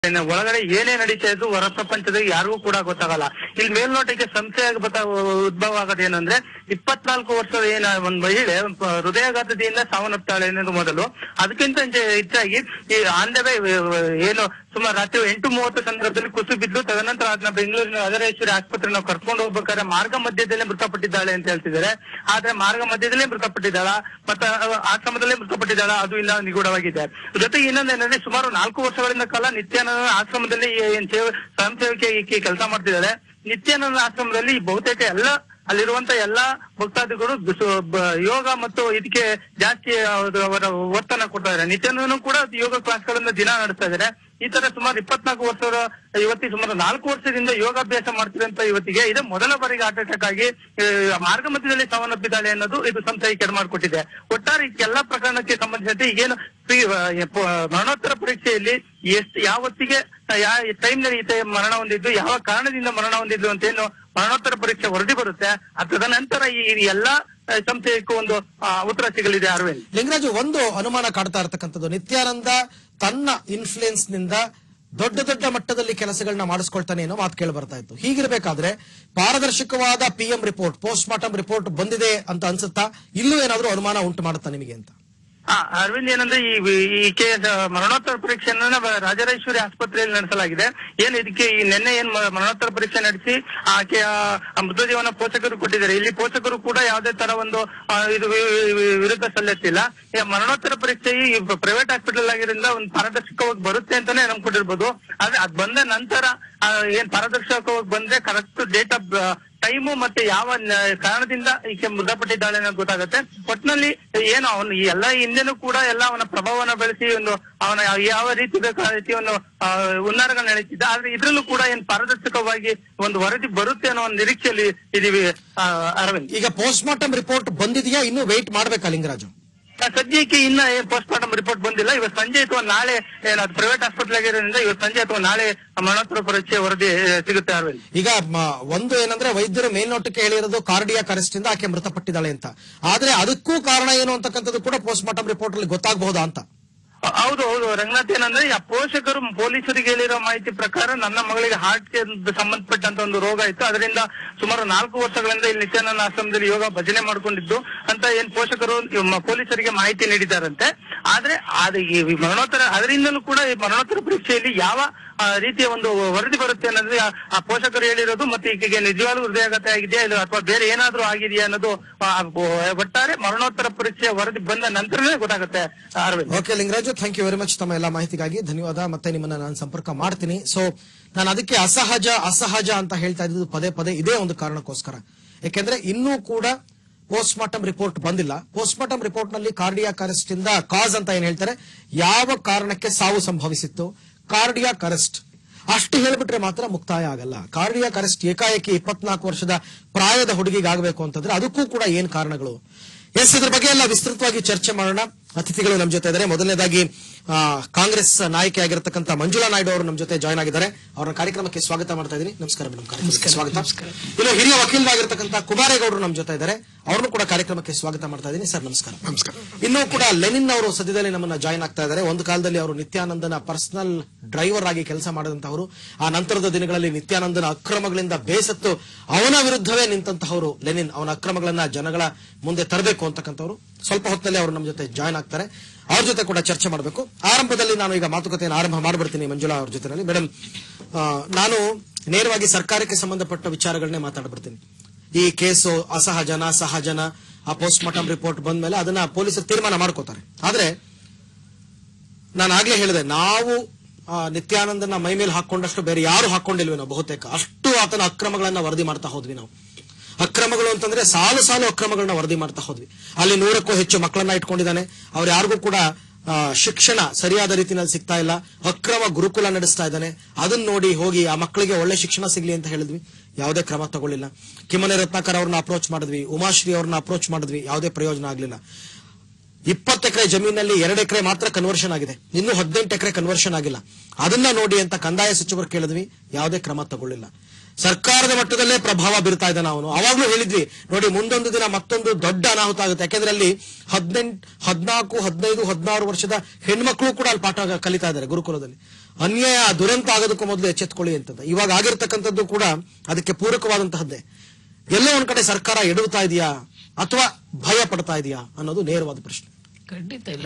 ಇನ್ನು ಒಳಗಡೆ ಏನೇ ನಡೀತಾ ಇದ್ದು ಹೊರ ಪ್ರಪಂಚದಲ್ಲಿ ಯಾರಿಗೂ ಕೂಡ ಗೊತ್ತಾಗಲ್ಲ ಇಲ್ಲಿ ಮೇಲ್ನೋಟಕ್ಕೆ ಸಂಶಯ ಬತ್ತ ಉದ್ಭವ ಆಗೋದು ಏನಂದ್ರೆ ಇಪ್ಪತ್ನಾಲ್ಕು ವರ್ಷದ ಏನ ಒಂದ್ ಮಹಿಳೆ ಪ- ಹೃದಯಾಘಾತದಿಂದ ಸಾವನ್ನಪ್ತಾಳೆ ಅನ್ನೋದು ಮೊದಲು ಅದಕ್ಕಿಂತ ಹೆಚ್ಚ- ಹೆಚ್ಚಾಗಿ ಈ ಆನ್ ದ ವೇ ಏನು ಸುಮಾರು ರಾತ್ರಿ ಎಂಟು ಮೂವತ್ತು ಸಂದರ್ಭದಲ್ಲಿ ಕುಸಿದು ಬಿದ್ದು ತದನಂತರ ಅದನ್ನ ಬೆಂಗಳೂರಿನ ಹದರೇಶ್ವರಿ ಆಸ್ಪತ್ರೆ ನಾವು ಕರ್ಕೊಂಡು ಹೋಗ್ಬೇಕಾದ್ರೆ ಮಾರ್ಗ ಮಧ್ಯದಲ್ಲೇ ಮೃತಪಟ್ಟಿದ್ದಾಳೆ ಅಂತ ಹೇಳ್ತಿದ್ದಾರೆ ಆದ್ರೆ ಮಾರ್ಗ ಮಧ್ಯದಲ್ಲೇ ಮೃತಪಟ್ಟಿದ್ದಾಳ ಮತ್ತೆ ಆಶ್ರಮದಲ್ಲೇ ಮೃತಪಟ್ಟಿದ್ದಾಳ ಅದು ಇಲ್ಲ ನಿಗೂಢವಾಗಿದೆ ಜೊತೆಗೆ ಇನ್ನೊಂದೇನಂದ್ರೆ ಸುಮಾರು ನಾಲ್ಕು ವರ್ಷಗಳಿಂದ ಕಾಲ ನಿತ್ಯಾನಂದ ಆಶ್ರಮದಲ್ಲಿ ಏನ್ ಸೇವೆ ಸ್ವಯಂ ಸೇವಕಿ ಕೆಲಸ ಮಾಡ್ತಿದ್ದಾರೆ ನಿತ್ಯಾನಂದ ಆಶ್ರಮದಲ್ಲಿ ಬಹುತೇಕ ಎಲ್ಲ ಅಲ್ಲಿರುವಂತ ಎಲ್ಲಾ ಭಕ್ತಾದಿಗಳು ಬಿಸು- ಬ- ಯೋಗ ಮತ್ತು ಇದಕ್ಕೆ ಜಾಸ್ತಿ ಅವ್ರು- ಅವರ ಒತ್ತನ್ನ ಕೊಡ್ತಾ ಇದ್ದಾರೆ ನಿತ್ಯಾನಂದನು ಕೂಡ ಯೋಗ ಕ್ಲಾಸ್ಗಳನ್ನ ದಿನ ನಡೆಸ್ತಾ ಇದ್ದಾರೆ ಈ ತರ ಸುಮಾರು ಇಪ್ಪತ್ನಾಲ್ಕು ವರ್ಷದ ಯುವತಿ ಸುಮಾರು ನಾಲ್ಕು ವರ್ಷದಿಂದ ಯೋಗಾಭ್ಯಾಸ ಮಾಡ್ತಿರೋಂತ ಯುವತಿಗೆ ಇದು ಮೊದಲ ಬಾರಿಗೆ ಹಾರ್ಟ್ ಅಟ್ಯಾಕ್ ಆಗಿ ಆ, ಮಾರ್ಗ ಮಧ್ಯದಲ್ಲಿ ಸಾವನ್ನಪ್ಪಿದ್ದಾಳೆ ಅನ್ನೋದು ಇದು ಸಂಶಯ ಕೆಡ ಮಾಡಿಕೊಟ್ಟಿದೆ ಒಟ್ಟಾರೆ ಈ ಎಲ್ಲಾ ಪ್ರಕರಣಕ್ಕೆ ಸಂಬಂಧಿಸಿದಂತೆ ಈಗೇನು ಪ್ರಿ- ಆ, ಪ- ಮರಣೋತ್ತರ ಪರೀಕ್ಷೆಯಲ್ಲಿ ಎಷ್ಟು ಯಾವತ್ತಿಗೆ ಯಾವ ಟೈಮ್ನಲ್ಲಿ ಈತ ಮರಣ ಹೊಂದಿದ್ದು ಯಾವ ಕಾರಣದಿಂದ ಮರಣ ಹೊಂದಿದ್ದು ಅಂತ ಏನು ಮರಣೋತ್ತರ ಪರೀಕ್ಷೆ ವರದಿ ಬರುತ್ತೆ ಆ ತದನಂತರ ಈ ಈ ಎಲ್ಲಾ ಆ, ಸಂಶಯಕ್ಕೂ ಒಂದು ಆ, ಉತ್ತರ ಸಿಗಲಿದೆ ಅರವಿಂದ್ ಲಿಂಗರಾಜು ಒಂದು ಅನುಮಾನ ಕಾಡ್ತಾ ಇರತಕ್ಕಂಥದ್ದು ನಿತ್ಯಾನಂದ ತನ್ನ ಇನ್ಫ್ಲೂಯೆನ್ಸ್ ನಿಂದ ದೊಡ್ಡ ದೊಡ್ಡ ಮಟ್ಟದಲ್ಲಿ ಕೆಲಸಗಳನ್ನ ಮಾಡಿಸ್ಕೊಳ್ತಾನೆ ಏನೋ ಮಾತು ಕೇಳಿ ಬರ್ತಾ ಇತ್ತು ಹೀಗಿರ್ಬೇಕಾದ್ರೆ ಪಾರದರ್ಶಕವಾದ PM report post mortem report ಬಂದಿದೆ ಅಂತ ಅನ್ಸುತ್ತಾ ಇಲ್ಲೂ ಏನಾದ್ರೂ ಅನುಮಾನ ಉಂಟು ಮಾಡುತ್ತಾ ನಿಮಗೆ ಅಂತ ಆ, ಅರವಿಂದ್ ಏನಂದ್ರೆ ಈ ಈ ಕೇಸ್ ಮರಣೋತ್ತರ ಪರೀಕ್ಷೆಯನ್ನ ಬ- ರಾಜರಾಜೇಶ್ವರಿ ಆಸ್ಪತ್ರೆಯಲ್ಲಿ ನಡೆಸಲಾಗಿದೆ ಏನ್ ಇದಕ್ಕೆ ಈ ನಿನ್ನೆ ಏನ್ ಮ- ಮರಣೋತ್ತರ ಪರೀಕ್ಷೆ ನಡೆಸಿ ಆಕೆಯ ಆ ಮೃತದೇಹನ ಪೋಷಕರು ಕೊಟ್ಟಿದ್ದಾರೆ ಇಲ್ಲಿ ಪೋಷಕರು ಕೂಡ ಯಾವುದೇ ತರ ಒಂದು ಆ, ಇದು ವಿ- ವಿ- ವಿರುದ್ಧ ಸಲ್ಲಿಸಿಲ್ಲ ಈ ಮರಣೋತ್ತರ ಪರೀಕ್ಷೆ ಈ ಪ್ರೈವೇಟ್ ಹಾಸ್ಪಿಟಲ್ ಆಗಿರೋದ್ರಿಂದ ಒಂದು ಪಾರದರ್ಶಕವಾಗಿ ಬರುತ್ತೆ ಅಂತಾನೆ ನಂಬ್ಕೊಂಡಿರ್ಬೋದು ಆದ್ರೆ ಅದ್ ಬಂದ ನಂತರ ಆ, ಏನ್ ಪಾರದರ್ಶಕವಾಗಿ ಬಂದ್ರೆ ಕರೆಕ್ಟ್ ಡೇಟ್ ಆಫ್ ಟೈಮು ಮತ್ತೆ ಯಾವ ನ- ಕಾರಣದಿಂದ ಈಕೆ ಮೃತಪಟ್ಟಿದ್ದಾಳೆ ಅನ್ನೋದು ಗೊತ್ತಾಗುತ್ತೆ ಒಟ್ನಲ್ಲಿ ಏನು ಅವನು ಈ ಎಲ್ಲ ಹಿಂದೆನೂ ಕೂಡ ಎಲ್ಲ ಅವನ ಪ್ರಭಾವನ ಬೆಳೆಸಿ ಒಂದು ಅವನ ಯಾವ ರೀತಿ ಬೇಕಾದ ರೀತಿ ಒಂದು ಆ, ಹುನ್ನಾರಗಳು ನಡೀತಿದ್ದ ಆದ್ರೆ ಇದ್ರಲ್ಲೂ ಕೂಡ ಏನ್ ಪಾರದರ್ಶಕವಾಗಿ ಒಂದು ವರದಿ ಬರುತ್ತೆ ಅನ್ನೋ ಒಂದು ನಿರೀಕ್ಷೆಯಲ್ಲಿ ಇದೀವಿ ಆ, ಅರವಿಂದ್ ಈಗ ಪೋಸ್ಟ್ ಮಾರ್ಟಮ್ ರಿಪೋರ್ಟ್ ಬಂದಿದೆಯಾ ಇನ್ನೂ ವೆಯ್ಟ್ ಮಾಡ್ಬೇಕಾ ಲಿಂಗರಾಜು ಆ, ಸದ್ಯಕ್ಕೆ ಇನ್ನ ಏನ್ ಪೋಸ್ಟ್ ಮಾರ್ಟಮ್ ರಿಪೋರ್ಟ್ ಬಂದಿಲ್ಲ ಇವತ್ತು ಸಂಜೆ ಅಥವಾ ನಾಳೆ ಏನಾದ್ರು ಪ್ರೈವೇಟ್ ಹಾಸ್ಪಿಟಲ್ ಆಗಿರೋದ್ರಿಂದ ಇವತ್ತು ಸಂಜೆ ಅಥವಾ ನಾಳೆ ಮರಣೋತ್ತರ ಪರೀಕ್ಷೆ ವರದಿ ಆ, ಸಿಗುತ್ತೆ ಅರವಿಂದ್ ಈಗ ಮ- ಒಂದು ಏನಂದ್ರೆ ವೈದ್ಯರು ಮೇಲ್ನೋಟಕ್ಕೆ ಹೇಳಿರೋದು ಕಾರ್ಡಿಯಾಕ್ ಅರೆಸ್ಟ್ ಇಂದ ಆಕೆ ಮೃತಪಟ್ಟಿದ್ದಾಳೆ ಅಂತ ಆದ್ರೆ ಅದಕ್ಕೂ ಕಾರಣ ಏನು ಅಂತಕ್ಕಂಥದ್ದು ಕೂಡ ಪೋಸ್ಟ್ ಮಾರ್ಟಮ್ ರಿಪೋರ್ಟ್ ಅಲ್ಲಿ ಗೊತ್ತಾಗಬಹುದಾ ಅಂತ ಹೌದು ಹೌದು ರಂಗನಾಥ್ ಏನಂದ್ರೆ ಆ ಪೋಷಕರು ಪೊಲೀಸರಿಗೆ ಹೇಳಿರೋ ಮಾಹಿತಿ ಪ್ರಕಾರ ನನ್ನ ಮಗಳಿಗೆ ಹಾರ್ಟ್ ಸಂಬಂಧಪಟ್ಟಂತ ಒಂದು ರೋಗ ಇತ್ತು ಅದರಿಂದ ಸುಮಾರು ನಾಲ್ಕು ವರ್ಷಗಳಿಂದ ಇಲ್ಲಿ ನಿತ್ಯಾನಂದ ಆಶ್ರಮದಲ್ಲಿ ಯೋಗ ಭಜನೆ ಮಾಡ್ಕೊಂಡಿದ್ದು ಅಂತ ಏನ್ ಪೋಷಕರು ಮ- ಪೊಲೀಸರಿಗೆ ಮಾಹಿತಿ ನೀಡಿದ್ದಾರಂತೆ ಆದ್ರೆ ಅದು ಈ ಮರಣೋತ್ತರ ಅದರಿಂದಲೂ ಕೂಡ ಈ ಮರಣೋತ್ತರ ಪರೀಕ್ಷೆಯಲ್ಲಿ ಯಾವ ಆ, ರೀತಿಯ ಒಂದು ವರದಿ ಬರುತ್ತೆ ಅನ್ನೋದು ಆ- ಆ ಪೋಷಕರು ಹೇಳಿರೋದು ಮತ್ತೆ ಈಕೆಗೆ ನಿಜವಾಗ್ಲೂ ಹೃದಯಾಘಾತ ಆಗಿದೆಯಾ ಇಲ್ಲ ಅಥವಾ ಬೇರೆ ಏನಾದ್ರೂ ಆಗಿದೆಯಾ ಅನ್ನೋದು ಆ, ಒಟ್ಟಾರೆ ಮರಣೋತ್ತರ ಪರೀಕ್ಷೆಯ ವರದಿ ಬಂದ ನಂತರನೇ ಗೊತ್ತಾಗುತ್ತೆ Arvind okay Lingaraju thank you very much ತಮ್ಮ ಎಲ್ಲ ಮಾಹಿತಿಗಾಗಿ ಧನ್ಯವಾದ ಮತ್ತೆ ನಿಮ್ಮನ್ನ ನಾನು ಸಂಪರ್ಕ ಮಾಡ್ತೀನಿ ಸೊ ನಾನು ಅದಕ್ಕೆ ಅಸಹಜ ಅಸಹಜ ಅಂತ ಹೇಳ್ತಾ ಇದ್ದು ಪದೇ ಪದೇ ಇದೇ ಒಂದು ಕಾರಣಕ್ಕೋಸ್ಕರ ಯಾಕೆಂದ್ರೆ ಇನ್ನೂ ಕೂಡ ಪೋಸ್ಟ್ ಮಾರ್ಟಮ್ ರಿಪೋರ್ಟ್ ಬಂದಿಲ್ಲ ಪೋಸ್ಟ್ ಮಾರ್ಟಮ್ ರಿಪೋರ್ಟ್ ನಲ್ಲಿ ಕಾರ್ಡಿಯಾಕ್ ಅರೆಸ್ಟ್ ಇಂದ ಕಾಸ್ ಅಂತ ಏನ್ ಹೇಳ್ತಾರೆ ಯಾವ ಕಾರಣಕ್ಕೆ ಸಾವು ಸಂಭವಿಸಿತ್ತು ಕಾರ್ಡಿಯಾಕ್ ಅರೆಸ್ಟ್ ಅಷ್ಟು ಹೇಳ್ಬಿಟ್ರೆ ಮಾತ್ರ ಮುಕ್ತಾಯ ಆಗಲ್ಲ ಕಾರ್ಡಿಯಾಕ್ ಅರೆಸ್ಟ್ ಏಕಾಏಕಿ ಇಪ್ಪತ್ನಾಲ್ಕು ವರ್ಷದ ಪ್ರಾಯದ ಹುಡುಗಿಗೆ ಆಗಬೇಕು ಅಂತಂದ್ರೆ ಅದಕ್ಕೂ ಕೂಡ ಏನ್ ಕಾರಣಗಳು ಎಸ್ ಇದ್ರ ಬಗ್ಗೆ ಎಲ್ಲ ವಿಸ್ತೃತವಾಗಿ ಚರ್ಚೆ ಮಾಡೋಣ ಅತಿಥಿಗಳು ನಮ್ಮ ಜೊತೆ ಇದ್ದಾರೆ ಮೊದಲನೇದಾಗಿ ಆ, ಕಾಂಗ್ರೆಸ್ ನಾಯಕಿ ಆಗಿರತಕ್ಕಂತ ಮಂಜುಳಾ ನಾಯ್ಡು ಅವರು ನಮ್ಮ ಜೊತೆ ಜಾಯ್ನ್ ಆಗಿದ್ದಾರೆ ಅವರ ಕಾರ್ಯಕ್ರಮಕ್ಕೆ ಸ್ವಾಗತ ಮಾಡ್ತಾ ಇದ್ದೀನಿ ನಮಸ್ಕಾರ ಮೇಡಮ್ ಕಾರ್ಯಕ್ರಮಕ್ಕೆ ಸ್ವಾಗತ ಇನ್ನು ಹಿರಿಯ ವಕೀಲರಾಗಿರ್ತಕ್ಕಂಥ ಕುಮಾರೇಗೌಡರು ನಮ್ಮ ಜೊತೆ ಇದ್ದಾರೆ ಅವ್ರನ್ನು ಕೂಡ ಕಾರ್ಯಕ್ರಮಕ್ಕೆ ಸ್ವಾಗತ ಮಾಡ್ತಾ ಇದ್ದೀನಿ ಸರ್ ನಮಸ್ಕಾರ ನಮಸ್ಕಾರ ಇನ್ನೂ ಕೂಡ ಲೆನಿನ್ ಅವರು ಸದ್ಯದಲ್ಲಿ ನಮ್ಮನ್ನ ಜಾಯ್ನ್ ಆಗ್ತಾ ಇದ್ದಾರೆ ಒಂದು ಕಾಲದಲ್ಲಿ ಅವರು ನಿತ್ಯಾನಂದನ ಪರ್ಸನಲ್ ಡ್ರೈವರ್ ಆಗಿ ಕೆಲಸ ಮಾಡಿದಂತಹವರು ಆ ನಂತರದ ದಿನಗಳಲ್ಲಿ ನಿತ್ಯಾನಂದನ ಅಕ್ರಮಗಳಿಂದ ಬೇಸತ್ತು ಅವನ ವಿರುದ್ಧವೇ ನಿಂತಂತಹವರು ಲೆನಿನ್ ಅವನ ಅಕ್ರಮಗಳನ್ನ ಜನಗಳ ಮುಂದೆ ತರಬೇಕು ಅಂತಕ್ಕಂಥವ್ರು ಸ್ವಲ್ಪ ಹೊತ್ತಲ್ಲಿ ಅವರು ನಮ್ಮ ಜೊತೆ ಜಾಯ್ನ್ ಆಗ್ತಾರೆ ಅವ್ರ ಜೊತೆ ಕೂಡ ಚರ್ಚೆ ಮಾಡಬೇಕು ಆರಂಭದಲ್ಲಿ ನಾನು ಈಗ ಮಾತುಕತೆಯನ್ನು ಆರಂಭ ಮಾಡ್ಬಿಡ್ತೀನಿ ಮಂಜುಳಾ ಅವ್ರ ಜೊತೆನಲ್ಲಿ ಮೇಡಮ್ ನಾನು ನೇರವಾಗಿ ಸರ್ಕಾರಕ್ಕೆ ಸಂಬಂಧಪಟ್ಟ ವಿಚಾರಗಳನ್ನೇ ಮಾತಾಡ್ಬಿಡ್ತೀನಿ ಈ ಕೇಸು ಅಸಹಜನ ಸಹಜನ ಆ ಪೋಸ್ಟ್ ಮಾರ್ಟಮ್ ರಿಪೋರ್ಟ್ ಬಂದ್ಮೇಲೆ ಅದನ್ನ ಪೊಲೀಸರು ತೀರ್ಮಾನ ಮಾಡ್ಕೋತಾರೆ ಆದ್ರೆ ನಾನು ಆಗ್ಲೇ ಹೇಳಿದೆ ನಾವು ಆ, ನಿತ್ಯಾನಂದನ ಮೈ ಮೇಲೆ ಹಾಕೊಂಡಷ್ಟು ಬೇರೆ ಯಾರು ಹಾಕೊಂಡಿಲ್ವಿ ನಾವು ಬಹುತೇಕ ಅಷ್ಟು ಆತನ ಅಕ್ರಮಗಳನ್ನ ವರದಿ ಮಾಡ್ತಾ ಹೋದ್ವಿ ನಾವು ಅಕ್ರಮಗಳು ಅಂತಂದ್ರೆ ಸಾಲು ಸಾಲು ಅಕ್ರಮಗಳನ್ನ ವರದಿ ಮಾಡ್ತಾ ಹೋದ್ವಿ ಅಲ್ಲಿ ನೂರಕ್ಕೂ ಹೆಚ್ಚು ಮಕ್ಕಳನ್ನ ಇಟ್ಕೊಂಡಿದ್ದಾನೆ ಅವ್ರು ಯಾರಿಗೂ ಕೂಡ ಆ, ಶಿಕ್ಷಣ ಸರಿಯಾದ ರೀತಿಯಲ್ಲಿ ಸಿಗ್ತಾ ಇಲ್ಲ ಅಕ್ರಮ ಗುರುಕುಲ ನಡೆಸ್ತಾ ಇದ್ದಾನೆ ಅದನ್ನ ನೋಡಿ ಹೋಗಿ ಆ ಮಕ್ಕಳಿಗೆ ಒಳ್ಳೆ ಶಿಕ್ಷಣ ಸಿಗ್ಲಿ ಅಂತ ಹೇಳಿದ್ವಿ ಯಾವುದೇ ಕ್ರಮ ತಗೊಳ್ಳಿಲ್ಲ ಕಿಮ್ಮನೆ ರತ್ನಾಕರ್ ಅವ್ರನ್ನ ಅಪ್ರೋಚ್ ಮಾಡಿದ್ವಿ ಉಮಾಶ್ರೀ ಅವ್ರನ್ನ ಅಪ್ರೋಚ್ ಮಾಡಿದ್ವಿ ಯಾವುದೇ ಪ್ರಯೋಜನ ಆಗ್ಲಿಲ್ಲ ಇಪ್ಪತ್ತು ಎಕರೆ ಜಮೀನಲ್ಲಿ ಎರಡು ಎಕರೆ ಮಾತ್ರ ಕನ್ವರ್ಷನ್ ಆಗಿದೆ ಇನ್ನು ಹದಿನೆಂಟು ಎಕರೆ ಕನ್ವರ್ಷನ್ ಆಗಿಲ್ಲ ಅದನ್ನ ನೋಡಿ ಅಂತ ಕಂದಾಯ ಸಚಿವರು ಕೇಳಿದ್ವಿ ಯಾವುದೇ ಕ್ರಮ ತಗೊಳ್ಳಿಲ್ಲ ಸರ್ಕಾರದ ಮಟ್ಟದಲ್ಲೇ ಪ್ರಭಾವ ಬೀರ್ತಾ ಇದ್ದಾನೆ ಅವನು ಅವಾಗ್ಲೂ ಹೇಳಿದ್ವಿ ನೋಡಿ ಮುಂದೊಂದು ದಿನ ಮತ್ತೊಂದು ದೊಡ್ಡ ಅನಾಹುತ ಆಗುತ್ತೆ ಯಾಕೆಂದ್ರೆ ಅಲ್ಲಿ ಹದಿನೆಂಟು ಹದಿನಾಲ್ಕು ಹದಿನೈದು ಹದಿನಾರು ವರ್ಷದ ಹೆಣ್ಮಕ್ಳು ಕೂಡ ಅಲ್ಲಿ ಪಾಠ ಕಲಿತಾ ಇದ್ದಾರೆ ಗುರುಕುಲದಲ್ಲಿ ಅನ್ಯಾಯ ದುರಂತ ಆಗೋದಕ್ಕೂ ಮೊದಲು ಎಚ್ಚೆತ್ಕೊಳ್ಳಿ ಅಂತದ್ದು ಇವಾಗ ಆಗಿರ್ತಕ್ಕಂಥದ್ದು ಕೂಡ ಅದಕ್ಕೆ ಪೂರಕವಾದಂತಹದ್ದೇ ಎಲ್ಲೋ ಒಂದ್ ಕಡೆ ಸರ್ಕಾರ ಎಡುತ್ತಾ ಇದೆಯಾ ಅಥವಾ ಭಯ ಪಡ್ತಾ ಇದೆಯಾ ಅನ್ನೋದು ನೇರವಾದ ಪ್ರಶ್ನೆ ಖಂಡಿತ ಇಲ್ಲ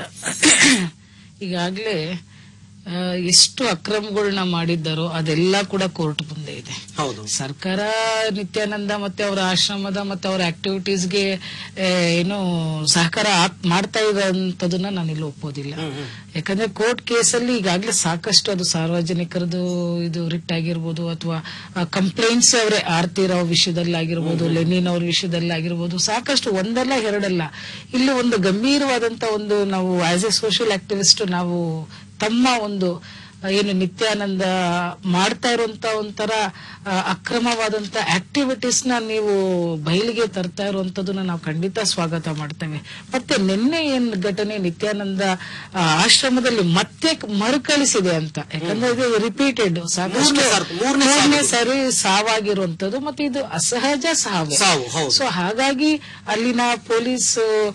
ಈಗಾಗಲೇ ಆ, ಎಷ್ಟು ಅಕ್ರಮಗಳನ್ನ ಮಾಡಿದ್ದಾರೋ ಅದೆಲ್ಲ ಕೂಡ ಕೋರ್ಟ್ ಮುಂದೆ ಇದೆ ಹೌದು ಸರ್ಕಾರ ನಿತ್ಯಾನಂದ ಮತ್ತೆ ಅವರ ಆಶ್ರಮದ ಮತ್ತೆ ಅವರ ಆಕ್ಟಿವಿಟೀಸ್ಗೆ ಏನು ಸಹಕಾರ ಆಕ್- ಮಾಡ್ತಾ ಇರೋಂಥದನ್ನ ನಾನು ಇಲ್ಲಿ ಒಪ್ಪೋದಿಲ್ಲ ಯಾಕಂದ್ರೆ ಕೋರ್ಟ್ ಕೇಸಲ್ಲಿ ಈಗಾಗಲೇ ಸಾಕಷ್ಟು ಅದು ಸಾರ್ವಜನಿಕರದು ಇದು ರಿಟ್ ಆಗಿರ್ಬೋದು ಅಥವಾ ಕಂಪ್ಲೇಂಟ್ಸ್ ಅವರೇ ಆರ್ತಿರಾವ್ ವಿಷಯದಲ್ಲಿ ಆಗಿರ್ಬೋದು ಲೆನಿನ್ ಅವ್ರ ವಿಷಯದಲ್ಲಿ ಆಗಿರ್ಬೋದು ಸಾಕಷ್ಟು ಒಂದಲ್ಲ ಎರಡಲ್ಲ ಇಲ್ಲಿ ಒಂದು ಗಂಭೀರವಾದಂತ ಒಂದು ನಾವು ಆಸ್ ಎ ಸೋಷಿಯಲ್ ಆಕ್ಟಿವಿಸ್ಟ್ ನಾವು ತಮ್ಮ ಒಂದು ಆ, ಏನು ನಿತ್ಯಾನಂದ ಮಾಡ್ತಾ ಇರುವಂತ ಒಂಥರ ಆ, ಅಕ್ರಮವಾದಂತ ಆಕ್ಟಿವಿಟೀಸ್ ನ ನೀವು ಬಯಲಿಗೆ ತರ್ತಾ ಇರುವಂತದನ್ನ ನಾವು ಖಂಡಿತ ಸ್ವಾಗತ ಮಾಡ್ತೇವೆ ಮತ್ತೆ ನಿನ್ನೆ ಏನ್ ಘಟನೆ ನಿತ್ಯಾನಂದ ಆ, ಆಶ್ರಮದಲ್ಲಿ ಮತ್ತೆ ಕ- ಮರುಕಳಿಸಿದೆ ಅಂತ ಯಾಕಂದ್ರೆ ಇದು ರಿಪೀಟೆಡ್ ಸಾಕಷ್ಟು ಮೂರನೇ ಸಾರ್- ಮೂರನೇ ಮೂರನೇ ಸಾರಿ ಸಾವಾಗಿರುವಂತದ್ದು ಮತ್ತೆ ಇದು ಅಸಹಜ ಸಾವು ಸಾವು, ಹೌದು. ಸೊ ಹಾಗಾಗಿ ಅಲ್ಲಿನ ಪೊಲೀಸ್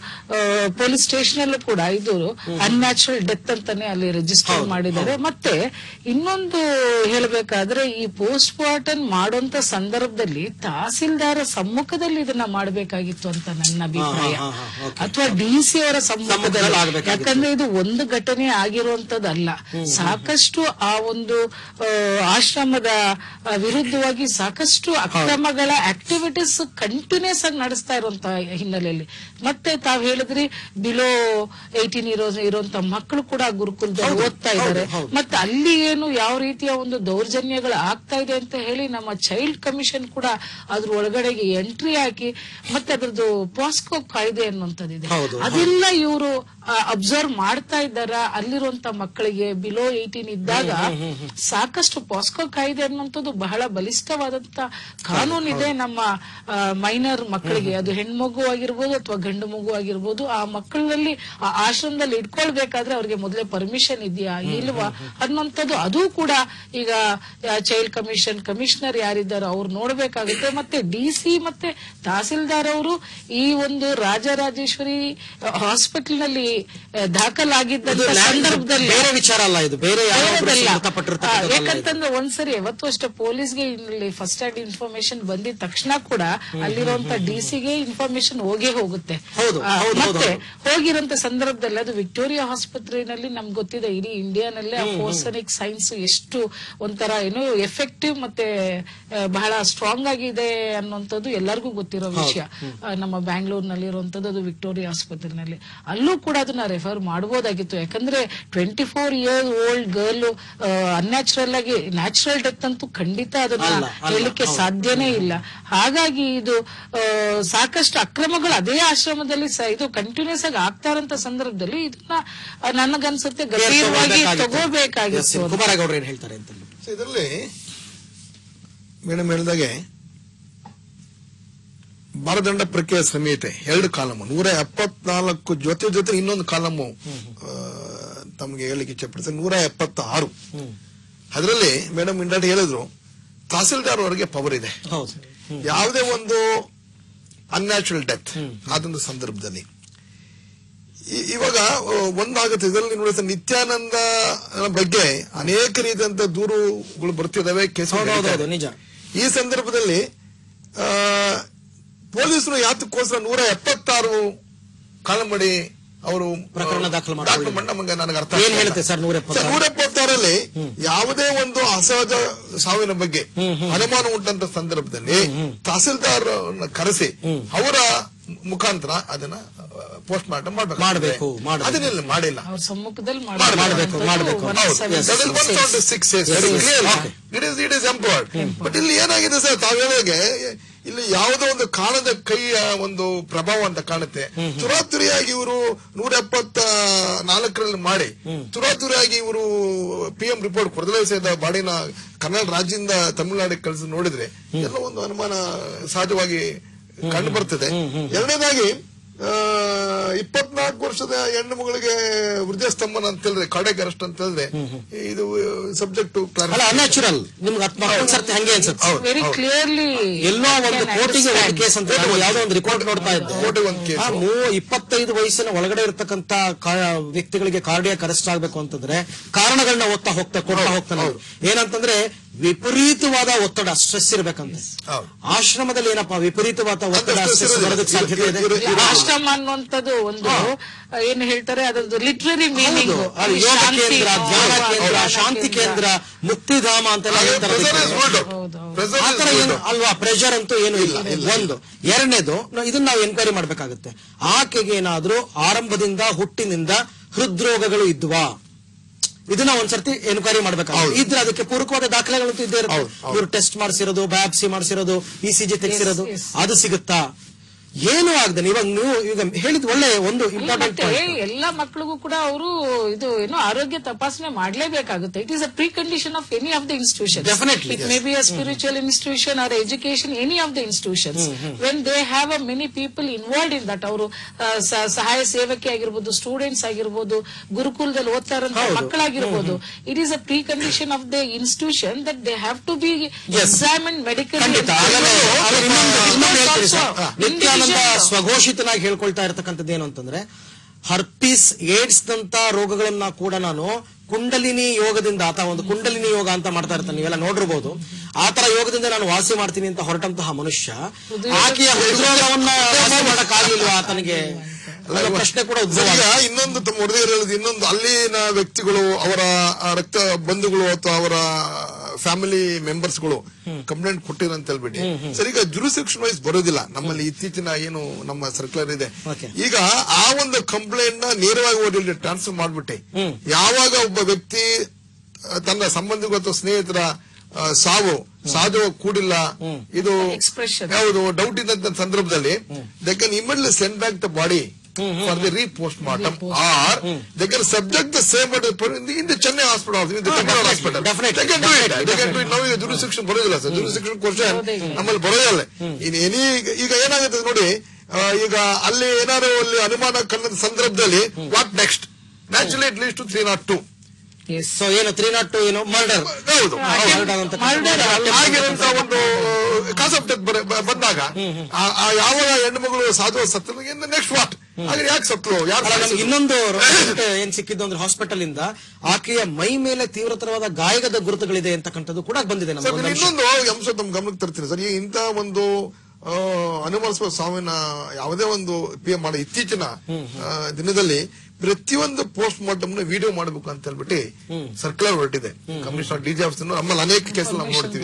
ಪೊಲೀಸ್ ಸ್ಟೇಷನ್ ಅಲ್ಲೂ ಕೂಡ ಇದು ಅನ್ಯಾಚುರಲ್ ಡೆತ್ ಅಂತಾನೆ ಅಲ್ಲಿ ರಿಜಿಸ್ಟರ್ ಮಾಡಿದ್ದಾರೆ ಮತ್ತೆ ಇನ್ನೊಂದು ಹೇಳಬೇಕಾದ್ರೆ ಈ ಪೋಸ್ಟ್ ಮಾರ್ಟಮ್ ಮಾಡುವಂತ ಸಂದರ್ಭದಲ್ಲಿ ತಹಸೀಲ್ದಾರ ಸಮ್ಮುಖದಲ್ಲಿ ಇದನ್ನ ಮಾಡಬೇಕಾಗಿತ್ತು ಅಂತ ನನ್ನ ಅಭಿಪ್ರಾಯ ಹಾ, ಹಾ, ಹಾ, okay. ಅಥವಾ ಡಿ ಸಿ ಅವರ ಸಮ್ಮುಖದಲ್ಲಿ ಸಮ್ಮುಖದಲ್ಲಿ ಆಗ್ಬೇಕಾಗಿತ್ತು. ಯಾಕಂದ್ರೆ ಇದು ಒಂದು ಘಟನೆ ಆಗಿರುವಂತದ್ದಲ್ಲ ಸಾಕಷ್ಟು ಆ ಒಂದು ಆ, ಆಶ್ರಮದ ಆ, ವಿರುದ್ಧವಾಗಿ ಸಾಕಷ್ಟು ಅಕ್ರಮಗಳ ಆಕ್ಟಿವಿಟೀಸ್ ಕಂಟಿನ್ಯೂಸ್ ಆಗಿ ನಡೆಸ್ತಾ ಇರುವಂತ ಹಿನ್ನೆಲೆಯಲ್ಲಿ ಮತ್ತೆ ತಾವ್ ಹೇಳಿದ್ರಿ ಬಿಲೋ ಏಯ್ಟೀನ್ ಇರೋ ಇರುವಂತ ಮಕ್ಕಳು ಕೂಡ ಗುರುಕುಲದಲ್ಲಿ ಓದ್ತಾ ಇದ್ದಾರೆ ಮತ್ತೆ ಅಲ್ಲಿ ಏನು ಯಾವ ರೀತಿಯ ಒಂದು ದೌರ್ಜನ್ಯಗಳು ಆಗ್ತಾ ಇದೆ ಅಂತ ಹೇಳಿ ನಮ್ಮ ಚೈಲ್ಡ್ ಕಮಿಷನ್ ಕೂಡ ಅದ್ರ ಒಳಗಡೆಗೆ ಎಂಟ್ರಿ ಹಾಕಿ ಮತ್ತೆ ಅದ್ರದ್ದು ಪಾಸ್ಕೋ ಕಾಯ್ದೆ ಅನ್ನುವಂಥದ್ದಿದೆ ಹೌದು, ಅದೆಲ್ಲ ಇವರು ಅಬ್ಸರ್ವ್ ಮಾಡ್ತಾ ಇದ್ದಾರ ಅಲ್ಲಿರುವಂತ ಮಕ್ಕಳಿಗೆ ಬಿಲೋ ಏಯ್ಟೀನ್ ಇದ್ದಾಗ ಸಾಕಷ್ಟು ಪಾಸ್ಕೋ ಕಾಯ್ದೆ ಅನ್ನುವಂಥದ್ದು ಬಹಳ ಬಲಿಷ್ಠವಾದಂತ ಕಾನೂನು ಇದೆ ನಮ್ಮ ಮೈನರ್ ಮಕ್ಕಳಿಗೆ ಅದು ಹೆಣ್ಮಗು ಆಗಿರ್ಬೋದು ಅಥವಾ ಗಂಡು ಮಗು ಆಗಿರ್ಬೋದು ಆ ಮಕ್ಕಳಲ್ಲಿ ಆ ಆಶ್ರಮದಲ್ಲಿ ಇಟ್ಕೊಳ್ಬೇಕಾದ್ರೆ ಅವ್ರಿಗೆ ಮೊದಲೇ ಪರ್ಮಿಷನ್ ಇದೆಯಾ ಇಲ್ವಾ ಅನ್ನುವಂಥದ್ದು ಅದು ಕೂಡ ಈಗ ಚೈಲ್ಡ್ ಕಮಿಷನ್ ಕಮಿಷನರ್ ಯಾರಿದ್ದಾರೋ ಅವ್ರು ನೋಡ್ಬೇಕಾಗುತ್ತೆ ಮತ್ತೆ ಡಿ ಸಿ ಮತ್ತೆ ತಹಸೀಲ್ದಾರ್ ಅವರು ಈ ಒಂದು ರಾಜರಾಜೇಶ್ವರಿ ಹಾಸ್ಪಿಟಲ್ ನಲ್ಲಿ ಆ, ದಾಖಲಾಗಿದ್ದಂತ ಸಂದರ್ಭದಲ್ಲಿ ಬೇರೆ ವಿಚಾರ ಅಲ್ಲ ಇದು ಬೇರೆ ಯಾರೋ ಒಬ್ರು ಬೇರೆದಲ್ಲ. ಆ, ಮೃತಪಟ್ಟಿರ್ತಕ್ಕಂಥದ್ದಲ್ಲ ಇದು. ಯಾಕಂತಂದ್ರೆ ಒಂದ್ಸರಿ ಯಾವತ್ತು ಅಷ್ಟೇ ಪೊಲೀಸ್ಗೆ ಇಲ್ಲಿ ಫಸ್ಟ್ ಹ್ಯಾಂಡ್ ಇನ್ಫಾರ್ಮೇಶನ್ ಬಂದಿದ ತಕ್ಷಣ ಕೂಡ ಅಲ್ಲಿರುವಂತ ಡಿ ಸಿಗೆ ಇನ್ಫಾರ್ಮೇಶನ್ ಹೋಗೇ ಹೋಗುತ್ತೆ ಹೌದು, ಆ, ಹೌದು, ಹೌದು, ಮತ್ತೆ ಹೌದು. ಹೋಗಿರೋಂತ ಸಂದರ್ಭದಲ್ಲಿ ಅದು ವಿಕ್ಟೋರಿಯಾ ಆಸ್ಪತ್ರೆಯಲ್ಲಿ ನಮ್ಗೆ ಗೊತ್ತಿದೆ ಇಡೀ ಇಂಡಿಯಾನಲ್ಲೇ ಆ ಫೋರ್ಸನಿಕ್ ಸೈನ್ಸ್ ಎಷ್ಟು ಒಂಥರ ಏನು ಎಫೆಕ್ಟಿವ್ ಮತ್ತೆ ಆ, ಬಹಳ ಸ್ಟ್ರಾಂಗ್ ಆಗಿದೆ ಅನ್ನುವಂಥದ್ದು ಎಲ್ಲರಿಗೂ ಗೊತ್ತಿರೋ ವಿಷಯ ಆ, ನಮ್ಮ ಬ್ಯಾಂಗ್ಳೂರ್ನಲ್ಲಿ ಇರುವಂತದ್ದು ಅದು ವಿಕ್ಟೋರಿಯಾ ಆಸ್ಪತ್ರೆನಲ್ಲಿ ಅಲ್ಲೂ ಕೂಡ ಅದನ್ನ ರೆಫರ್ ಮಾಡಬಹುದಾಗಿತ್ತು ಯಾಕಂದ್ರೆ twenty four year old girl unnatural ಆಗಿ ನ್ಯಾಚುರಲ್ ಡೆತ್ ಅಂತೂ ಖಂಡಿತ ಅದನ್ನ ಅಲ್ಲ, ಅಲ್ಲ, ಹೇಳಲಿಕ್ಕೆ ಸಾಧ್ಯನೇ ಇಲ್ಲ ಹಾಗಾಗಿ ಇದು ಆ, ಸಾಕಷ್ಟು ಅಕ್ರಮಗಳು ಅದೇ ಆಶ್ರಮದಲ್ಲಿ ಸ- ಇದು ಕಂಟಿನ್ಯೂಸ್ ಆಗಿ ಆಗ್ತಾ ಇರೋಂತ ಸಂದರ್ಭದಲ್ಲಿ ಇದನ್ನ ಆ, ನನಗನ್ಸುತ್ತೆ ಗಂಭೀರವಾಗಿ Yes, ತಗೋಬೇಕಾಗಿತ್ತು ಅಂತ. ಕುಮಾರೇಗೌಡರು ಏನ್ ಹೇಳ್ತಾರೆ ಅಂತ ಇದರಲ್ಲಿ ಮೇಡಮ್ ಹೇಳಿದಾಗೆ ಮಾನದಂಡ ಪ್ರಕ್ರಿಯೆ ಸಂಹಿತೆ ಎರಡು ಕಾಲಮು ನೂರ ಎಪ್ಪತ್ನಾಲ್ಕು ಜೊತೆ ಜೊತೆ ಇನ್ನೊಂದು ಕಾಲಮು ಆ, ತಮಗೆ ಹೇಳಲಿಕ್ಕೆ ಇಚ್ಛೆಪಡ್ತೇನೆ ನೂರ ಎಪ್ಪತ್ತ ಆರು ಅದರಲ್ಲಿ ಮೇಡಮ್ ಇಂಡಾಟಿ ಹೇಳಿದ್ರು ತಹಸೀಲ್ದಾರ್ ಅವರಿಗೆ ಪವರ್ ಇದೆ ಹೌದು ಯಾವುದೇ ಒಂದು ಅನ್ಯಾಚುರಲ್ ಡೆತ್ ಆದಂತ ಸಂದರ್ಭದಲ್ಲಿ ಈ- ಇವಾಗ ಆ, ಒಂದಾಗುತ್ತೆ ಇದರಲ್ಲಿ ನೋಡಿದ್ರೆ ನಿತ್ಯಾನಂದ ಬಗ್ಗೆ ಅನೇಕ ರೀತಿಯಂತ ದೂರುಗಳು ಬರ್ತಿದಾವೆ ಕೇಸ್ ಹೌದು, ಹೌದು, ಹೌದು, ನಿಜ. ಈ ಸಂದರ್ಭದಲ್ಲಿ ಆ, ಪೊಲೀಸರು ಯಾತಕ್ಕೋಸ್ಕರ ನೂರ ಎಪ್ಪತ್ತಾರು ಕಾಲಮಡಿ ಅವರು ಪ್ರಕರಣ ದಾಖಲು ಮಾಡ್ಕೊಳ್ಳಿ. ದಾಖಲು ಮಾಡಿ ನಮಗೆ ನನಗೆ ಅರ್ಥ ಏನ್ ಆಗ್ತಿಲ್ಲ. ಹೇಳುತ್ತೆ ಸರ್ 176? ಸರ್, 176 ಯಾವುದೇ ಒಂದು ಅಸಹಜ ಸಾವಿನ ಬಗ್ಗೆ ಅನುಮಾನ ಉಂಟಂತ ಸಂದರ್ಭದಲ್ಲಿ ತಹಸೀಲ್ದಾರ್ ಕರೆಸಿ ಅವರ ಮುಖಾಂತರ ಅದನ್ನ ಪೋಸ್ಟ್ ಮಾರ್ಟಮ್ ಮಾಡಬೇಕು ಮಾಡ್ಬೇಕು, ಮಾಡ್ಬೇಕು. ಅದನ್ನೆಲ್ಲ ಮಾಡಿಲ್ಲ ಅವ್ರ ಸಮ್ಮುಖದಲ್ಲಿ ಮಾಡ್ಬೇಕು, ಮಾಡ್ಬೇಕು. ಹೌದು. Six it is it is empowered but ಇಲ್ಲಿ ಏನಾಗಿದೆ ಸರ್ ತಾವ್ ಹೇಳಿದಾಗೆ ಇಲ್ಲಿ ಯಾವುದೋ ಒಂದು ಕಾಣದ ಕೈಯ ಒಂದು ಪ್ರಭಾವ ಅಂತ ಕಾಣುತ್ತೆ ತುರಾತುರಿಯಾಗಿ ಇವರು ನೂರ ಎಪ್ಪತ್ತ ನಾಲ್ಕರಲ್ಲಿ ಮಾಡಿ ತುರಾತುರಿಯಾಗಿ ಇವರು ಪಿ ಎಂ ರಿಪೋರ್ಟ್ ಕೊಡದಲೇಸದ ಬಾಡಿನ ಕರ್ನಾಟಕ ರಾಜ್ಯದಿಂದ ತಮಿಳುನಾಡಿಗೆ ಕಳಿಸಿ ನೋಡಿದ್ರೆ ಎಲ್ಲ ಒಂದು ಅನುಮಾನ ಸಹಜವಾಗಿ ಕಂಡು ಬರ್ತದೆ ಎರಡನೇದಾಗಿ ಇಪ್ಪತ್ನಾಲ್ಕು ವರ್ಷದ ಹೆಣ್ಣು ಮಗಳಿಗೆ ಹೃದಯ ಸ್ತಂಭನ ಅಂತ ಹೇಳಿದ್ರೆ ಕಾರ್ಡಿಯಕ್ ಅರೆಸ್ಟ್ ಅಂತ ಹೇಳಿದ್ರೆ ಇದು ಸಬ್ಜೆಕ್ಟ್ ಟು ಅಲ್ಲ ಅನ್ಯಾಚುರಲ್ ನಿಮ್ಗೆ ಹತ್ ಮಕ್ಕಳೊಂದ್ ಸರ್ತಿ ಹಂಗೆ ಅನ್ಸುತ್ತೆ ವೆರಿ ಕ್ಲಿಯರ್ಲಿ ಎಲ್ಲೋ ಒಂದು ಕೋಟಿಗೆ ಒಂದು ಕೇಸ್ ಅಂತ ನಾನು ಯಾವ್ದೋ ಒಂದು ರಿಪೋರ್ಟ್ ನೋಡ್ತಾ ಕೋಟಿಗೆ ಒಂದು ಇದ್ದೆ case. ಆ, ಮೂ- ಇಪ್ಪತ್ತೈದು ವಯಸ್ಸಿನ ಒಳಗಡೆ ಇರತಕ್ಕಂತ ವ್ಯಕ್ತಿಗಳಿಗೆ ಕಾರ್ಡಿಯಾಕ್ ಅರೆಸ್ಟ್ ಆಗ್ಬೇಕು ಅಂತಂದ್ರೆ ಕಾರಣಗಳನ್ನ ಓದ್ತಾ ಹೋಗ್ತಾ ಕೊಡ್ತಾ ಹೋಗ್ತಾನೆ ಅವ್ರು. ಏನಂತಂದ್ರೆ ವಿಪರೀತವಾದ ಒತ್ತಡ ಸ್ಟ್ರೆಸ್ ಇರ್ಬೇಕಂತ ಹೌದು. ಆಶ್ರಮದಲ್ಲಿ ಏನಪ್ಪಾ ವಿಪರೀತವಾದ ಒತ್ತಡ stress ಸ್ಟ್ರೆಸ್ ಇರೋದಿಲ್ಲ. ಬರೋದಕ್ಕೆ ಸಾಧ್ಯತೆ ಇದೆ ಇರು- ಇರು- ಆಶ್ರಮ ಅನ್ನುವಂಥದ್ದು ಒಂದು ಏನ್ ಹೇಳ್ತಾರೆ ಅದರದ್ದು ಲಿಟ್ರರಿ ಮೀನಿಂಗ್ ಹೌದು. ಅದು ಯೋಗ ಕೇಂದ್ರ ಧ್ಯಾನ ಕೇಂದ್ರ ಶಾಂತಿ ಕೇಂದ್ರ ಮುಕ್ತಿಧಾಮ ಅಂತೆಲ್ಲ ಹೇಳ್ತಾರೆ ಪ್ರೆಸರ್ ಇಸ್ ಅದಕ್ಕೆ. ಗುಡ್ ಪ್ರೆಸರ್ ಆತರ ಏನು ಅಲ್ವಾ ಪ್ರೆಷರ್ ಅಂತೂ ಏನು ಇಲ್ಲ ಒಂದು ಎರಡನೇದು ನ- ಇದನ್ನ ನಾವು ಎನ್ಕ್ವೈರಿ ಮಾಡ್ಬೇಕಾಗುತ್ತೆ ಆಕೆಗೆ ಏನಾದ್ರೂ ಆರಂಭದಿಂದ ಹುಟ್ಟಿನಿಂದ ಹೃದ್ರೋಗಗಳು ಇದ್ವಾ ಇದನ್ನ ಒಂದ್ಸರ್ತಿ ಎನ್ಕ್ವೈರಿ ಮಾಡ್ಬೇಕಾಗುತ್ತೆ ಹೌದು. ಇದ್ರೆ ಅದಕ್ಕೆ ಪೂರಕವಾದ ದಾಖಲೆಗಳಂತೂ ಇದ್ದೇ ಇರುತ್ತೆ ಹೌದು, ಹೌದು. ಇವ್ರು ಟೆಸ್ಟ್ ಮಾಡಿಸಿರೋದು ಬಯಾಪ್ಸಿ ಮಾಡಿಸಿರೋದು ಇ ಸಿ ಜಿ ತೆಗೆಸಿರೋದು yes. ಅದು ಸಿಗುತ್ತಾ ಏನು ಆಗದೆ ಇವಾಗ ನೀವು ಈಗ ಹೇಳಿದ್ ಒಳ್ಳೆ ಒಂದು ಇಂಪಾರ್ಟೆಂಟ್ ಮತ್ತೆ ಎಲ್ಲ ಮಕ್ಕಳಿಗೂ ಕೂಡ ಅವರು ಇದು ಏನು ಆರೋಗ್ಯ ತಪಾಸಣೆ ಮಾಡ್ಲೇಬೇಕಾಗುತ್ತೆ it is a pre condition of any of the institution Definitely, it may be a spiritual institution or education any of the institutions when they have a many people involve in that ಅವರು ಸಹಾಯ ಸೇವಕಿ ಆಗಿರ್ಬೋದು students ಆಗಿರ್ಬೋದು ಗುರುಕುಲದಲ್ಲಿ ಓದ್ತಾ ಇರೋಂಥ ಮಕ್ಕಳಾಗಿರ್ಬೋದು it is a pre condition of the institution that they have to be examine medical ಖಂಡಿತ ಆಮೇಲೆ ಆಮೇಲೆ ಇನ್ನೊಂದು- ಇನ್ನೊಂದು ಹೇಳ್ತೀನಿ ಸರ್. ನಿತ್ಯಾನಂದ ಸ್ವಘೋಷಿತನಾಗಿ ಹೇಳ್ಕೊಳ್ತಾ ಇರತಕ್ಕಂಥದ್ದು ಏನು ಅಂತಂದ್ರೆ ಹರ್ಪಿಸ್ ಏಡ್ಸ್ ನಂತ ರೋಗಗಳನ್ನ ಕೂಡ ನಾನು ಕುಂಡಲಿನಿ ಯೋಗದಿಂದ ಆತ ಒಂದು ಕುಂಡಲಿನಿ ಯೋಗ ಅಂತ ಮಾಡ್ತಾ ಇರ್ತಾನೆ ನೀವೆಲ್ಲ ನೋಡಿರ್ಬೋದು ಆತರ ಯೋಗದಿಂದ ನಾನು ವಾಸಿ ಮಾಡ್ತೀನಿ ಅಂತ ಹೊರಟಂತಹ ಮನುಷ್ಯ ಆಕೆಯ ಹೃದಯವನ್ನ ವಾಸಿ ಮಾಡಕ್ ಆಗ್ಲಿಲ್ವಾ ಆತನಿಗೆ ಅನ್ನೋ ಪ್ರಶ್ನೆ ಕೂಡ ಉದ್ಭವ ಈಗ ಆಗುತ್ತೆ. ಇನ್ನೊಂದು ತಮ್ಮ ಹುಡುಗಿಯರು ಹೇಳೋದು ಇನ್ನೊಂದು ಅಲ್ಲಿನ ವ್ಯಕ್ತಿಗಳು ಅವರ ಆ, ರಕ್ತ ಬಂಧುಗಳು ಅಥವಾ ಅವರ ಫ್ಯಾಮಿಲಿ ಮೆಂಬರ್ಸ್ಗಳು ಕಂಪ್ಲೇಂಟ್ ಕೊಟ್ಟಿರ ಅಂತ ಹೇಳ್ಬಿಟ್ಟು ಸರ್ ಈಗ ಜುರಿಸೆಕ್ಷನ್ ವೈಸ್ ಬರೋದಿಲ್ಲ ನಮ್ಮಲ್ಲಿ ಇತ್ತೀಚಿನ ಏನು ನಮ್ಮ ಸರ್ಕ್ಯುಲರ್ ಇದೆ Okay. ಈಗ ಆ ಒಂದು ಕಂಪ್ಲೇಂಟ್ ನ ನೇರವಾಗಿ ಓದಿ ಟ್ರಾನ್ಸ್ಫರ್ ಮಾಡ್ಬಿಟ್ಟೆ ಯಾವಾಗ ಒಬ್ಬ ವ್ಯಕ್ತಿ ಆ, ತನ್ನ ಸಂಬಂಧಿಗಳು ಅಥವಾ ಸ್ನೇಹಿತರ ಆ, ಸಾವು ಸಾಧು ಕೂಡಿಲ್ಲ ಇದು Expression. ಯಾವುದು ಡೌಟ್ ಇದ್ದಂತ ಸಂದರ್ಭದಲ್ಲಿ they can immediately send back the body for the re post mortem or they can subject the same in the Chennai hospital in the Tamil Nadu hospital definitely, they can do it definitely, they can do it ನಾವು ಈಗ jurisdiction ಬರೋದಿಲ್ಲ sir jurisdiction question ನಮ್ಮಲ್ಲಿ ಬರೋದಿಲ್ಲ in any ಈಗ ಏನಾಗುತ್ತೆ ನೋಡಿ ಆ, ಈಗ ಅಲ್ಲಿ ಏನಾದ್ರು ಅಲ್ಲಿ ಅನುಮಾನ ಕಂಡ ಸಂದರ್ಭದಲ್ಲಿ what next naturally it leads to three not two so ಏನು ತ್ರೀ ನಾಟ್ ಟು ಏನು ಮರ್ಡರ್ ಹೌದು Murder ಆಗಿರುವಂತ ಒಂದು ಕಾನ್ಸೆಪ್ಟ್ ಬಂದಾಗ ಆ- ಆ ಯಾವ ಹೆಣ್ಣು ಮಗಳು ಸಾಧುವ ಸತ್ತಲು ನೆಕ್ಸ್ಟ್ ವಾಟ್ ಹಾಗೆ ಯಾಕೆ ಸತ್ರು ಯಾರು ಅಲ್ಲ ನಮ್ಗೆ ಸಾಯಿಸಿದ್ರು? ಇನ್ನೊಂದು report ಏನ್ ಸಿಕ್ಕಿದ್ದು ಅಂದ್ರೆ ಹಾಸ್ಪಿಟಲ್ ಇಂದ ಆಕೆಯ ಮೈ ಮೇಲೆ ತೀವ್ರತರವಾದ ಗಾಯದ ಗುರುತುಗಳಿದೆ ಅಂತಕ್ಕಂಥದ್ದು ಕೂಡ ಬಂದಿದೆ ಸರ್ ನಮ್ಗೆ ಒಂದು ನಾನು ಅಂಶ. ಇನ್ನೊಂದು ಅಂಶ ತಮ್ಮ ಗಮನಕ್ಕೆ ತರ್ತೀನಿ ಸರ್ ಈ ಇಂಥ ಒಂದು ಆ, ಅನುಮಾನಾಸ್ಪದ ಸಾವಿನ ಯಾವುದೇ ಒಂದು ಪಿ ಎಂ ಮಾಡೋ ಇತ್ತೀಚಿನ ಆ, ದಿನದಲ್ಲಿ ಪ್ರತಿಯೊಂದು ಪೋಸ್ಟ್ ಮಾರ್ಟಮ್ ನ ವಿಡಿಯೋ ಮಾಡಬೇಕು ಅಂತ ಹೇಳ್ಬಿಟ್ಟು ಸರ್ಕ್ಯುಲರ್ ಹೊರಟಿದೆ ಕಮಿಷನರ್ ಡಿಜಿ ಆಫೀಸ್ ನಮ್ಮಲ್ಲಿ ಅನೇಕ ಕೇಸ್ ನಾವು ನೋಡ್ತೀವಿ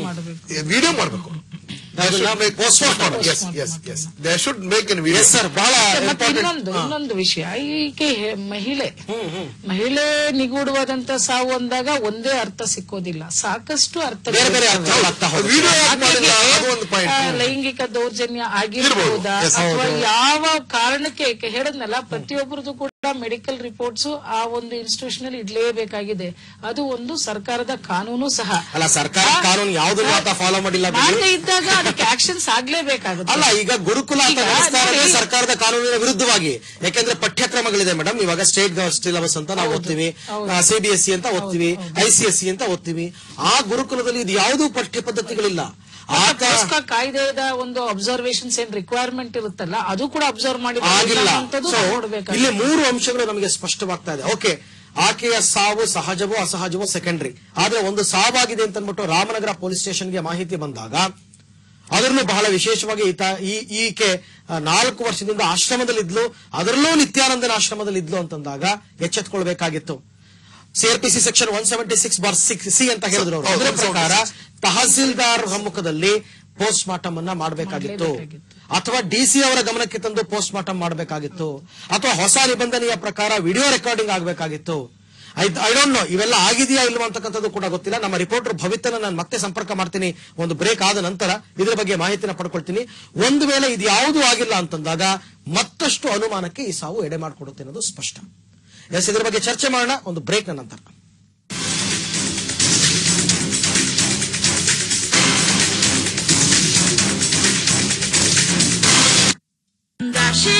ವಿಡಿಯೋ ಮಾಡಬೇಕು ಅದನ್ನ postmortem. Yes yes yes they should make an video Yes, sir. ಬಹಳ ಮತ್ತೆ important. ಇನ್ನೊಂದು ಇನ್ನೊಂದು ವಿಷಯ ಈಕೆ ಹೆ- ಮಹಿಳೆ ಮಹಿಳೆ ನಿಗೂಢವಾದಂತ ಸಾವು ಅಂದಾಗ ಒಂದೇ ಅರ್ಥ ಸಿಕ್ಕೋದಿಲ್ಲ ಸಾಕಷ್ಟು ಅರ್ಥ ಬೇರೆ ಬೇರೆ ಅರ್ಥಗಳಾಗ್ತಾ ಹೋಗುತ್ತೆ. ವಿಡಿಯೋ ಯಾಕೆ ಮಾಡಿಲ್ಲ ಅದು ಒಂದು ಆ, ಪಾಯಿಂಟ್ ಲೈಂಗಿಕ ದೌರ್ಜನ್ಯ ಇರ್ಬೋದು. ಆಗಿರ್ಬೋದಾ Yes, ಅಥವಾ ಯಾವ ಕಾರಣಕ್ಕೆ ಈಕೆ ಹೇಳದ್ನಲ್ಲ ಪ್ರತಿಯೊಬ್ಬರದು ಕೂಡ ಮೆಡಿಕಲ್ ರಿಪೋರ್ಟ್ಸ್ ಆ ಒಂದು ಇನ್ಸ್ಟಿಟ್ಯೂಷನ್ ಅಲ್ಲಿ ಇಡ್ಲೇಬೇಕಾಗಿದೆ ಅದು ಒಂದು ಸರ್ಕಾರದ ಕಾನೂನು ಸಹ ಅಲ್ಲ ಸರ್ಕಾರ ಕಾನೂನು ಯಾವ್ದು ಮಾತ್ರ ಫಾಲೋ ಮಾಡಿಲ್ಲ ಬಿಡಿ. ಮಾಡದೇ ಇದ್ದಾಗ ಅದಕ್ಕೆ ಆಕ್ಷನ್ಸ್ ಆಗ್ಲೇಬೇಕಾಗುತ್ತೆ ಅಲ್ಲ ಈಗ ಗುರುಕುಲ ಅಂತ ಈಗ ನಡೆಸ್ತಾ ಇರೋದೇ ನೋಡಿ- ಸರ್ಕಾರದ ಕಾನೂನಿನ ವಿರುದ್ಧವಾಗಿ ಯಾಕೆಂದ್ರೆ ಪಠ್ಯಕ್ರಮಗಳಿದೆ ಮೇಡಮ್ ಇವಾಗ ಸ್ಟೇಟ್ ಸಿಲೆಬಸ್ ಅಂತ ನಾವು ಓದ್ತೀವಿ ಸಿಬಿಎಸ್ಇ ಅಂತ ಓದ್ತೀವಿ ಐಸಿಎಸ್ಸಿ ಅಂತ ಓದ್ತೀವಿ ಆ ಗುರುಕುಲದಲ್ಲಿ ಇದು ಯಾವುದೂ ಪಠ್ಯ ಪದ್ಧತಿಗಳಿಲ್ಲ ಆತ ಪೋಸ್ಕಾ ಕಾಯ್ದೆದ ಒಂದು ಅಬ್ಸರ್ವೇಷನ್ಸ್ ಏನ್ ರಿಕ್ವೈರ್ಮೆಂಟ್ ಇರುತ್ತಲ್ಲ ಅದು ಕೂಡ ಅಬ್ಸರ್ವ್ ಮಾಡಿ ಆಗಿಲ್ಲ ಅಂತದ್ದು So, ನೋಡ್ಬೇಕಾಗುತ್ತೆ ಇಲ್ಲಿ ಮೂರು ಅಂಶಗಳು ನಮಗೆ ಸ್ಪಷ್ಟವಾಗ್ತಾ ಇದೆ ಓಕೆ ಆಕೆಯ ಸಾವು ಸಹಜವೋ ಅಸಹಜವೋ ಸೆಕೆಂಡರಿ ಆದ್ರೆ ಒಂದು ಸಾವಾಗಿದೆ ಅಂತ ಅಂದ್ಬಿಟ್ಟು ರಾಮನಗರ ಪೊಲೀಸ್ ಸ್ಟೇಷನ್ಗೆ ಮಾಹಿತಿ ಬಂದಾಗ ಅದರಲ್ಲೂ ಬಹಳ ವಿಶೇಷವಾಗಿ ಈತ ಈ ಈಕೆ ಆ, ನಾಲ್ಕು ವರ್ಷದಿಂದ ಆಶ್ರಮದಲ್ಲಿದ್ಲು ಅದರಲ್ಲೂ ನಿತ್ಯಾನಂದನ ಆಶ್ರಮದಲ್ಲಿದ್ಲು ಅಂತಂದಾಗ ಎಚ್ಚೆತ್ಕೊಳ್ಬೇಕಾಗಿತ್ತು CrPC section one seventy six bar six C ಅಂತ ಹೇಳಿದ್ರು ಅವರು. ಅದರ ಪ್ರಕಾರ ತಹಸೀಲ್ದಾರ್ ಸಮ್ಮುಖದಲ್ಲಿ ಪೋಸ್ಟ್ ಮಾರ್ಟಮ್ ಅನ್ನ ಮಾಡಬೇಕಾಗಿತ್ತು ಅಥವಾ ಡಿಸಿ ಅವರ ಗಮನಕ್ಕೆ ತಂದು ಪೋಸ್ಟ್ ಮಾರ್ಟಮ್ ಮಾಡಬೇಕಾಗಿತ್ತು ಅಥವಾ ಹೊಸ ನಿಬಂಧನೆಯ ಪ್ರಕಾರ ವಿಡಿಯೋ ರೆಕಾರ್ಡಿಂಗ್ ಆಗಬೇಕಾಗಿತ್ತು ಐ ಡೋಂಟ್ ನೋ ಇವೆಲ್ಲ ಆಗಿದೆಯಾ ಇಲ್ವಾ ಅಂತಕ್ಕಂಥದ್ದು ಕೂಡ ಗೊತ್ತಿಲ್ಲ ನಮ್ಮ ರಿಪೋರ್ಟರ್ ಭವಿತನ ನಾನು ಮತ್ತೆ ಸಂಪರ್ಕ ಮಾಡ್ತೀನಿ ಒಂದು ಬ್ರೇಕ್ ಆದ ನಂತರ ಇದ್ರ ಬಗ್ಗೆ ಮಾಹಿತಿನ ಪಡ್ಕೊಳ್ತೀನಿ ಒಂದು ವೇಳೆ ಇದು ಯಾವುದೂ ಆಗಿಲ್ಲ ಅಂತಂದಾಗ ಮತ್ತಷ್ಟು ಅನುಮಾನಕ್ಕೆ ಈ ಸಾವು ಎಡೆ ಮಾಡಿಕೊಡುತ್ತೆ ಅನ್ನೋದು ಸ್ಪಷ್ಟ ಎಸ್ ಇದ್ರ ಬಗ್ಗೆ ಚರ್ಚೆ ಮಾಡೋಣ ಒಂದು ಬ್ರೇಕ್ ನಂತರ